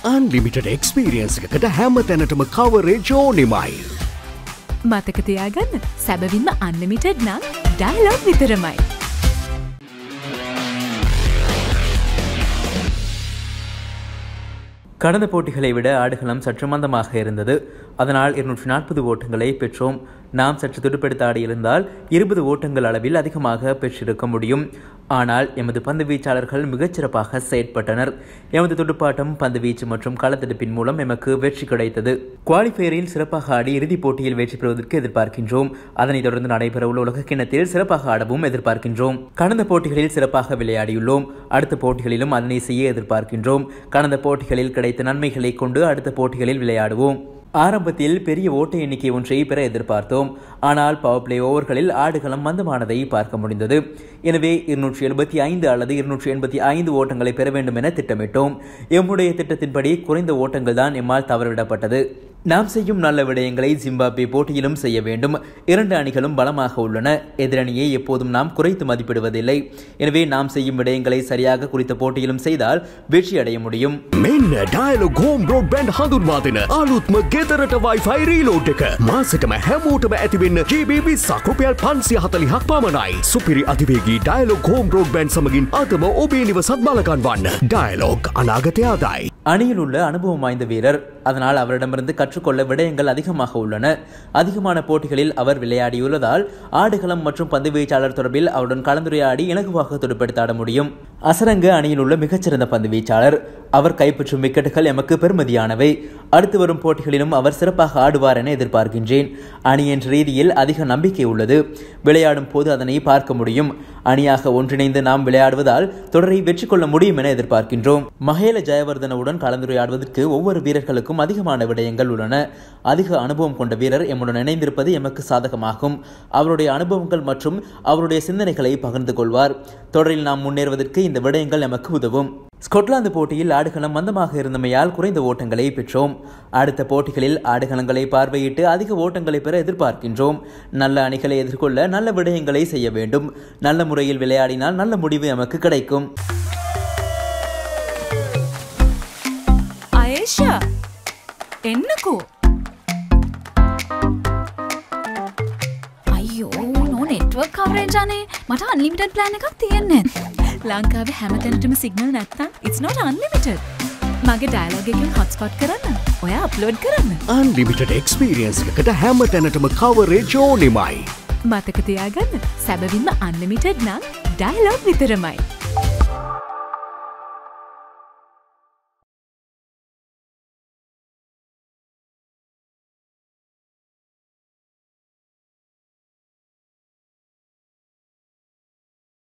අන්ලිමිට experience එකට හැම තැනටම coverage ඕනෙමයි. මතක තියාගන්න සැබවින්ම අන්ලිමිටඩ් නම් ඩයිලොග් විතරමයි. கடந்த போட்டிகளை விட ஆடுகளம் சற்று மந்தமாக இருந்தது அதனால் இருநூற்றி நாற்பது ஓட்டங்களை பெற்றோம் நாம் சற்று துடுப்பெடுத்து ஆடியிருந்தால் இருபது ஓட்டங்கள் அளவில் அதிகமாக பெற்றிருக்க முடியும் ஆனால் எமது பந்து வீச்சாளர்கள் மிகச்சிறப்பாக செயற்பட்டனர் எமது துடுப்பாட்டம் பந்து வீச்சு மற்றும் களத்தடுப்பின் மூலம் எமக்கு வெற்றி கிடைத்தது குவாலிஃபயரில் சிறப்பாக ஆடி இறுதிப் போட்டியில் வெற்றி பெறுவதற்கு எதிர்பார்க்கின்றோம் அதனைத் தொடர்ந்து நடைபெறவுள்ள உலக கிண்ணத்தில் சிறப்பாக ஆடவும் எதிர்பார்க்கின்றோம் கடந்த போட்டிகளில் சிறப்பாக விளையாடியுள்ளோம் அடுத்த போட்டிகளிலும் அதனை செய்ய எதிர்பார்க்கின்றோம் கடந்த போட்டிகளில் கிடைத்த நன்மைகளை கொண்டு அடுத்த போட்டிகளில் விளையாடுவோம் ஆரம்பத்தில் பெரிய ஓட்ட எண்ணிக்கை ஒன்றை பெற எதிர்பார்த்தோம் ஆனால் பவர் பிளே ஓவர்களில் ஆடுகளம் மந்தமானதை பார்க்க முடிந்தது எனவே இருநூற்றி எழுபத்தி ஐந்து அல்லது இருநூற்றி எண்பத்தி ஐந்து ஓட்டங்களை பெற வேண்டும் என திட்டமிட்டோம் எம்முடைய திட்டத்தின்படி குறைந்த ஓட்டங்கள் தான் எம்மால் தவறவிடப்பட்டது நாம் செய்யும் நல்ல விடயங்களை ஜிம்பாப்வே போட்டியிலும் செய்ய வேண்டும் இரண்டு அணிகளும் பலமாக உள்ளன எதிரணியை எப்போதும் நாம் குறைத்து மதிப்பிடுவதில்லை எனவே நாம் செய்யும் விடயங்களை சரியாக குறித்த போட்டியிலும் செய்தால் வெற்றி அடைய முடியும் මෙන්න ඩයිලොග් හෝම් බ්‍රෝඩ් බැන්ඩ් හඳුන්වාදන අලුත්ම ගෙදරට වයිෆයි රීලෝඩ් එක මාසටම හැමෝටම ඇතිවෙන්න ජීබී සකෘපයල් පන්සිය හතලිහක් පමණයි සුපිරි අතිවේගේ Dialog home broadband අතම ඔබේ නිවසත් බලකන් වන්න ඩයිලොග් අනාගතයාදයි. அணியில் உள்ள அனுபவம் வாய்ந்த வீரர் அதனால் அவரிடமிருந்து கற்றுக்கொள்ள விடயங்கள் அதிகமாக உள்ளன அதிகமான போட்டிகளில் அவர் விளையாடியுள்ளதால் ஆடுகளம் மற்றும் பந்து வீச்சாளர் தொடர்பில் அவருடன் கலந்துரையாடி இலகுவாக துடுப்பெடுத்தாட முடியும் அசரங்க அணியில் உள்ள மிகச்சிறந்த பந்து வீச்சாளர் அவர் கைப்பற்றும் விக்கெட்டுகள் எமக்கு பெருமதியானவை அடுத்து வரும் போட்டிகளிலும் அவர் சிறப்பாக ஆடுவார் என எதிர்பார்க்கின்றேன் அணி என்ற ரீதியில் அதிக நம்பிக்கை உள்ளது விளையாடும் போது அதனை பார்க்க முடியும் அணியாக ஒன்றிணைந்து நாம் விளையாடுவதால் தொடரை வெற்றி கொள்ள முடியும் என எதிர்பார்க்கின்றோம் மகேல ஜெயவர்தனவுடன் கலந்துரையாடுவதற்கு ஒவ்வொரு வீரர்களுக்கும் அதிகமான விடயங்கள் உள்ளன அதிக அனுபவம் கொண்ட வீரர் எம்முடன் இணைந்திருப்பது எமக்கு சாதகமாகும் அவருடைய அனுபவங்கள் மற்றும் அவருடைய சிந்தனைகளை பகிர்ந்து கொள்வார் தொடரில் நாம் முன்னேறுவதற்கு இந்த விடயங்கள் எமக்கு உதவும் ஸ்கொட்லாந்து போட்டியில் ஆடுகளம் மந்தமாக இருந்தமையால் குறைந்த ஓட்டங்களை பெற்றோம் அடுத்த போட்டிகளில் ஆடுகளங்களை பார்வையிட்டு அதிக ஓட்டங்களை பெற எதிர்பார்க்கின்றோம் நல்ல அணிகளை எதிர்கொள்ள நல்ல விடயங்களை செய்ய வேண்டும் நல்ல முறையில் விளையாடினால் நல்ல முடிவு எமக்கு கிடைக்கும் අයේෂා එන්නකෝ අයියෝ නෝ නෙට්වක් කවරේජානේ මට අන්ලිමිටඩ් ප්ලෑන් එකක් තියෙන්නේ ලංකාවේ හැමතැනටම සිගනල් නැත්තම් it's not unlimited මගේ ඩයලොග් එකෙන් හොට්ස්පොට් කරන්න ඔයා අප්ලෝඩ් කරන්න අන්ලිමිට එක්ස්පීරියන්ස් එකට හැම තැනටම කවරේජ් ඕනෙමයි. මතක තියාගන්න සැබවින්ම අන්ලිමිටඩ් නම් ඩයිලොග් විතරමයි